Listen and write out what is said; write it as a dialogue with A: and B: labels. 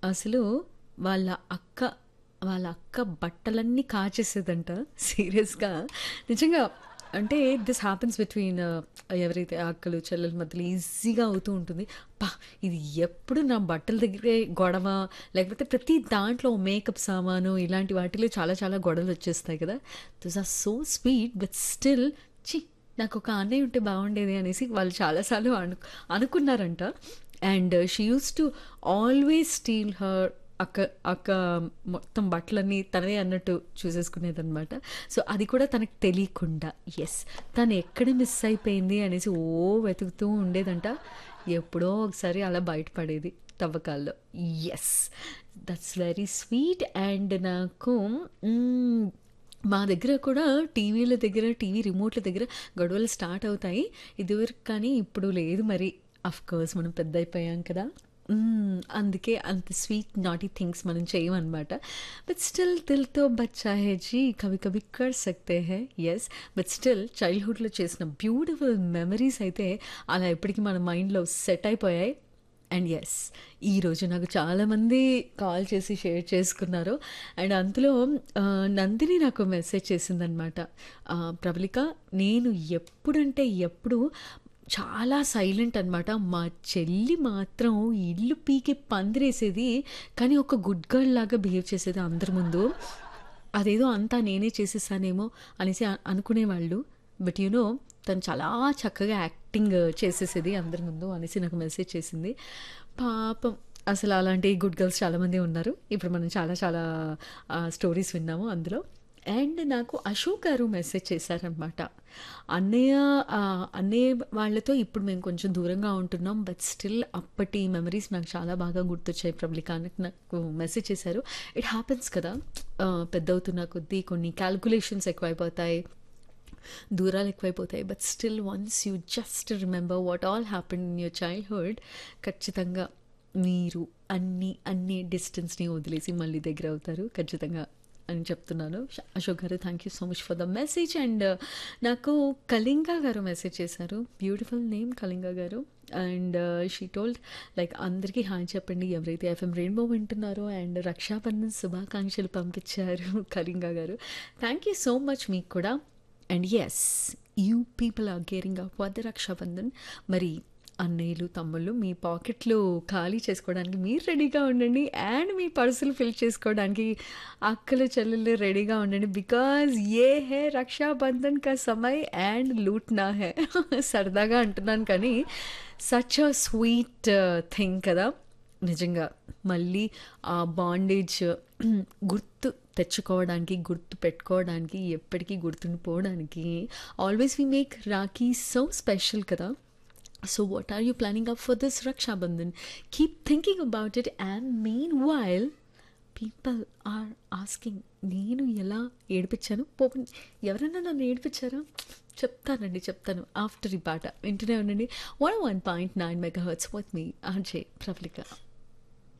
A: అసలు వాళ్ళ అక్క వాళ్ళ అక్క బట్టలన్నీ కాచేసేదంట సీరియస్‌గా. నిజంగా అంటే దిస్ హ్యాపెన్స్ బిట్వీన్ ఎవరైతే అక్కలు, చెల్లెల మధ్యలో ఈజీగా అవుతూ ఉంటుంది. అబ్బా! ఇది ఎప్పుడు నా బట్టల దగ్గరే గొడవ, లేకపోతే ప్రతి దాంట్లో మేకప్ సామాను ఇలాంటి వాటిలో చాలా చాలా గొడవలొచ్చేస్తాయి కదా! Those are so sweet but still ఛీ! నాకొక అన్నయ్య ఉంటే బాగుండేది అనేసి వాళ్ళు చాలా సార్లు అను అనుకున్నారంట. And she used to always steal her అక్క అక్క మొత్తం బట్టలన్నీ తనవే అన్నట్టు చూసేసుకునేదనమాట. సో, అది కూడా తనకు తెలియకుండా యెస్. తను ఎక్కడ మిస్ అయిపోయింది అనేసి ఓ వెతుకుతూ ఉండేదంట. ఎప్పుడో ఒకసారి అలా బయటపడేది తవ్వకాల్లో. Yes. That's very sweet and నాకు హ్మ్. మా దగ్గర కూడా టీవీల దగ్గర, టీవీ రిమోట్‌ల దగ్గర గొడవలు స్టార్ట్ అవుతాయి. ఇదివరకు కానీ ఇప్పుడు లేదు మరి. ఆఫ్‌కోర్స్ మనం పెద్దయిపోయాం కదా! హ్మ్. అందుకే అంత స్వీట్ నాటీ థింగ్స్ మనం చేయమనమాట. బట్ స్టిల్ దిల్ తో బచ్చా హై జీ కభీ కభీ కర్ సక్తే హై. యెస్. బట్ స్టిల్ చైల్డ్‌హుడ్‌లో చేసిన బ్యూటిఫుల్ మెమరీస్ అయితే అలా ఇప్పటికి మన మైండ్‌లో సెట్ అయిపోయాయి. And yes. ఈరోజు నాకు చాలామంది కాల్ చేసి షేర్ చేసుకున్నారు. అండ్ అందులో ఆహ్, నందిని నాకు మెసేజ్ చేసిందనమాట. ఆహ్, ప్రబలిక నేను ఎప్పుడంటే ఎప్పుడు చాలా సైలెంట్ అనమాట. మా చెల్లి మాత్రం ఇల్లు పీకి పందిరేసేది. కానీ ఒక గుడ్ గర్ల్ లాగా బిహేవ్ చేసేది అందరి ముందు. అదేదో అంతా నేనే చేసేసానేమో అనేసి అ అనుకునేవాళ్ళు. బట్ యూ నో తను చాలా చక్కగా యాక్టింగ్ చేసేసేది అందరి ముందు అనేసి నాకు మెసేజ్ చేసింది. పాపం అసలు అలాంటి గుడ్ గర్ల్స్ చాలామందే ఉన్నారు. ఇప్పుడు మనం చాలా చాలా ఆహ్, స్టోరీస్ విన్నాము అందులో. అండ్ నాకు అశోక్ గారు మెసేజ్ చేశారనమాట. అన్నయ్య ఆహ్, అన్నయ్య వాళ్ళతో ఇప్పుడు మేము కొంచెం దూరంగా ఉంటున్నాం. బట్ స్టిల్ అప్పటి మెమరీస్ నాకు చాలా బాగా గుర్తొచ్చాయి ప్రబలిక అన్నట్టు నాకు మెసేజ్ చేశారు. ఇట్ హ్యాపెన్స్ కదా! ఆహ్, పెద్దవుతున్న కొద్దీ కొన్ని కాలిక్యులేషన్స్ ఎక్కువైపోతాయి. దూరాలు ఎక్కువైపోతాయి. But still once you just remember what all happened in your childhood ఖచ్చితంగా మీరు అన్ని అన్ని డిస్టెన్స్‌ని వదిలేసి మళ్ళీ దగ్గరవుతారు ఖచ్చితంగా అని చెప్తున్నాను. ష Ashok garu thank you so much for the message. And నాకు కళింగ గారు మెసేజ్ చేశారు. Beautiful name Kalinga garu. And she told like అందరికీ హాయ్ చెప్పండి ఎవరైతే ఎఫ్ఎం రెయిన్బో వింటున్నారో అండ్ రక్షాబంధన్ శుభాకాంక్షలు పంపించారు కళింగ గారు. థాంక్ యూ సో మచ్ మీకు కూడా. And yes you people are gearing up for the Rakshabandhan. మరి అన్నయ్యలు, తమ్ముళ్ళు మీ పాకెట్లు ఖాళీ చేసుకోవడానికి మీరు రెడీగా ఉండండి. అండ్ మీ పర్సులు ఫిల్ చేసుకోవడానికి అక్కలు, చెల్లెళ్ళు రెడీగా ఉండండి. బికాజ్ యే హై రక్షాబంధన్ కా సమయ్ అండ్ లూట్నా హై. సరదాగా అంటున్నాను కానీ సచ్ ఎ స్వీట్ థింగ్ కదా! నిజంగా మళ్ళీ ఆ బాండేజ్ గుర్తు తెచ్చుకోవడానికి, గుర్తు పెట్టుకోవడానికి, ఎప్పటికీ గుర్తుండిపోవడానికి always we make rakhi so special కదా! So what are you planning up for this Rakshabandhan? Keep thinking about it and meanwhile people are asking నేను ఎలా ఏడిపించాను? పోనీ ఎవరైనా నన్ను ఏడిపించారా? చెప్తానండి చెప్తాను. ఆఫ్టర్ ఈ పాట వింటూనే ఉండండి. 101.9 megahertz with me RJ Prabalika.